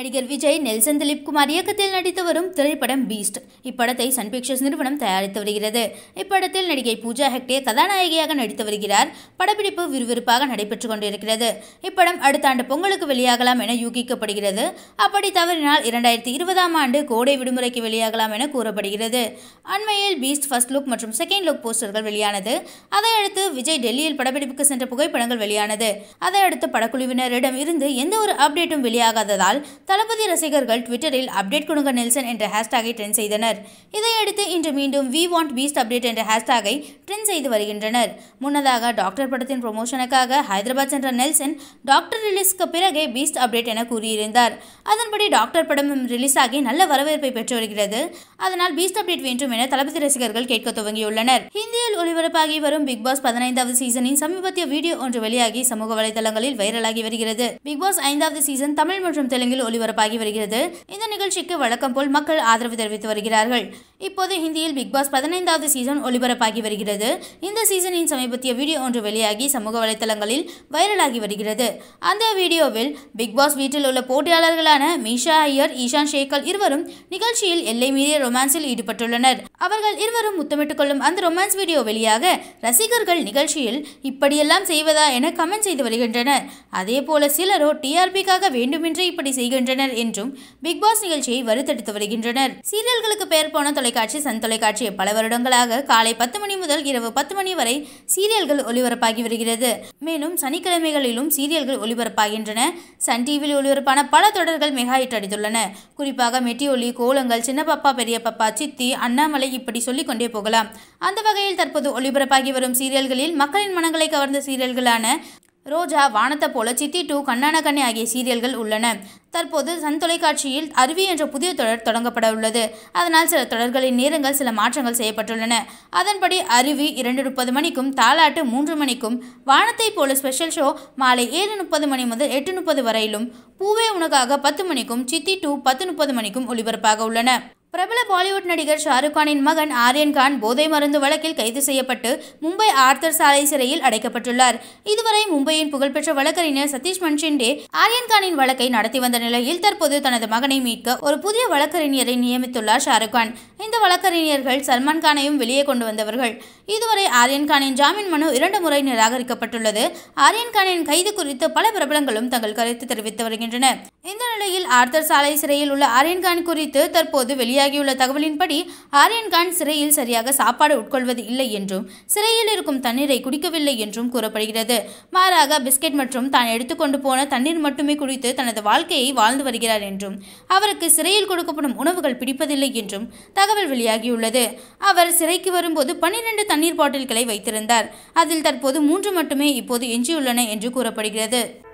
நடிகர் விஜய் நெல்சன் திலீப் குமார் இயக்கத்தில் நடித்து வரும் திரைப்படம் பீஸ்ட் இப்படத்தை சன் பிக்சர்ஸ் நிறுவனம் தயாரித்து வருகிறது இப்படத்தில் நடிகை பூஜா ஹெக்டே கதாநாயகியாக நடித்து வருகிறார் படப்பிடிப்பு விறுவிறுப்பாக நடைபெற்றுக் கொண்டிருக்கிறது இப்படம் அடுத்த ஆண்டு பொங்கலுக்கு வெளியாகலாம் என யூகிக்கப்படுகிறது அப்படி தவறினால் இரண்டாயிரத்தி இருபதாம் ஆண்டு கோடை விடுமுறைக்கு வெளியாகலாம் என கூறப்படுகிறது அண்மையில் பீஸ்ட் ஃபர்ஸ்ட் லுக் மற்றும் செகண்ட் லுக் போஸ்டர்கள் வெளியானது அதையடுத்து விஜய் டெல்லியில் படப்பிடிப்புக்கு சென்ற புகைப்படங்கள் வெளியானது அதையடுத்து படக்குழுவினரிடம் இருந்து எந்த ஒரு அப்டேட்டும் வெளியாகாததால் தளபதி ரசிகர்கள் ட்விட்டரில் அப்டேட் கொடுங்க நெல்சன் என்ற ஹேஷ்டாகை ட்ரெண்ட் செய்தனர் இதையடுத்து இன்று மீண்டும் வி வாண்ட் பீஸ்ட் அப்டேட் என்ற ஹேஷ்டாகை ட்ரெண்ட் செய்து வருகின்றனர் முன்னதாக டாக்டர் படத்தின் ப்ரொமோஷனுக்காக ஹைதராபாத் சென்ற நெல்சன் டாக்டர் ரிலீஸ்க்கு பிறகே பீஸ்ட் அப்டேட் என கூறியிருந்தார் அதன்படி டாக்டர் படம் ரிலீஸ் ஆகி நல்ல வரவேற்பை பெற்று வருகிறது அதனால் பீஸ்ட் அப்டேட் வேண்டும் என தளபதி ரசிகர்கள் கேட்க துவங்கியுள்ளனர் ஹிந்தியில் ஒளிபரப்பாகி வரும் பிக் பாஸ் பதினைந்தாவது சீசனின் சமீபத்திய வீடியோ ஒன்று வெளியாகி சமூக வலைதளங்களில் வைரலாகி வருகிறது பிக் பாஸ் ஐந்தாவது சீசன் தமிழ் மற்றும் தெலுங்கில் ஒளிபரப்பாகி வருகிறது இந்த நிகழ்ச்சிக்கு வழக்கம் போல் மக்கள் ஆதரவு தெரிவித்து வருகிறார்கள் இப்போது ஹிந்தியில் பிக் பாஸ் பதினைந்தாவது சீசன் ஒளிபரப்பாகி வருகிறது இந்த சீசனின் சமீபத்திய வீடியோ ஒன்று வெளியாகி சமூக வலைதளங்களில் வைரலாகி வருகிறது அந்த வீடியோவில் பிக் பாஸ் வீட்டில் உள்ள போட்டியாளர்களான மீஷா ஐயர் ஈஷான் ஷேக்கல் இருவரும் நிகழ்ச்சியில் எல்லை மீறிய ரொமான்ஸில் ஈடுபட்டுள்ளனர் அவர்கள் இருவரும் முத்தமிட்டுக் கொள்ளும் அந்த ரொமான்ஸ் வீடியோ வெளியாக ரசிகர்கள் நிகழ்ச்சியில் இப்படியெல்லாம் செய்வதா என கமெண்ட் செய்து வருகின்றனர் அதே போல சிலரோ டிஆர்பிக்காக வேண்டுமென்றே இப்படி செய்கின்றனர் என்றும் பிக் பாஸ் நிகழ்ச்சியை வருத்தெடுத்து வருகின்றனர் சீரியல்களுக்கு பெயர் போன தொலைக்காட்சி சன் தொலைக்காட்சி பல வருடங்களாக காலை பத்து மணி முதல் இரவு பத்து மணி வரை சீரியல்கள் ஒளிபரப்பாகி வருகிறது மேலும் சனிக்கிழமைகளிலும் சீரியல்கள் ஒளிபரப்பாகின்றன சன் டிவியில் ஒளிபரப்பான பல தொடர்கள் மெகா ஹிட் அடித்துள்ளன குறிப்பாக மெட்டி ஒலி கோலங்கள் சின்ன பாப்பா பெரிய பாப்பா சித்தி அண்ணாமலை இப்படி சொல்லிக் கொண்டே போகலாம் அந்த வகையில் தற்போது ஒளிபரப்பாகி வரும் சீரியல்களில் மக்களின் மனங்களை கவர்ந்த சீரியல்களான ரோஜா வானத்தை போல சித்தி டூ கண்ணான கண்ணி ஆகிய சீரியல்கள் உள்ளன தற்போது சன் தொலைக்காட்சியில் அருவி என்ற புதிய தொடர் தொடங்கப்பட உள்ளது அதனால் சில தொடர்களின் நேரங்கள் சில மாற்றங்கள் செய்யப்பட்டுள்ளன அதன்படி அருவி இரண்டு முப்பது மணிக்கும் தாலாட்டு மூன்று மணிக்கும் வானத்தை போல ஸ்பெஷல் ஷோ மாலை ஏழு முப்பது மணி முதல் எட்டு முப்பது வரையிலும் பூவே உனக்காக பத்து மணிக்கும் சித்தி டூ பத்து முப்பது மணிக்கும் ஒளிபரப்பாக உள்ளன பிரபல பாலிவுட் நடிகர் ஷாருக் கானின் மகன் ஆர்யன் கான் போதை மருந்து வழக்கில் கைது செய்யப்பட்டு மும்பை ஆர்த்தர் சாலை சிறையில் அடைக்கப்பட்டுள்ளார் இதுவரை மும்பையின் புகழ்பெற்ற வழக்கறிஞர் சதீஷ் மன்ஷிண்டே ஆர்யன் கானின் வழக்கை நடத்தி வந்த நிலையில் தற்போது தனது மகனை மீட்க ஒரு புதிய வழக்கறிஞரை நியமித்துள்ளார் ஷாருக் கான் இந்த வழக்கறிஞர்கள் சல்மான் கானையும் வெளியே கொண்டு வந்தவர்கள் இதுவரை ஆர்யன் கானின் ஜாமீன் மனு இரண்டு முறை நிராகரிக்கப்பட்டுள்ளது ஆர்யன் கானின் கைது குறித்து பல பிரபலங்களும் தங்கள் கருத்து தெரிவித்து வருகின்றனர் இந்த நிலையில் ஆர்த்தர் சாலை சிறையில் உள்ள ஆர்யன் கான் குறித்து தற்போது வெளியாக வெளியாகியுள்ள தகவலின்படி ஆர்யன் கான் சிறையில் சரியாக சாப்பாடு உட்கொள்வது இல்லை என்றும் சிறையில் இருக்கும் தண்ணீரை குடிக்கவில்லை என்றும் கூறப்படுகிறது மாறாக பிஸ்கெட் மற்றும் தான் எடுத்துக்கொண்டு போன தண்ணீர் மட்டுமே குடித்து தனது வாழ்க்கையை வாழ்ந்து வருகிறார் என்றும் அவருக்கு சிறையில் கொடுக்கப்படும் உணவுகள் பிடிப்பதில்லை என்றும் தகவல் வெளியாகியுள்ளது அவர் சிறைக்கு வரும்போது பன்னிரண்டு தண்ணீர் பாட்டில்களை வைத்திருந்தார் அதில் தற்போது மூன்று மட்டுமே இப்போது எஞ்சியுள்ளன என்று கூறப்படுகிறது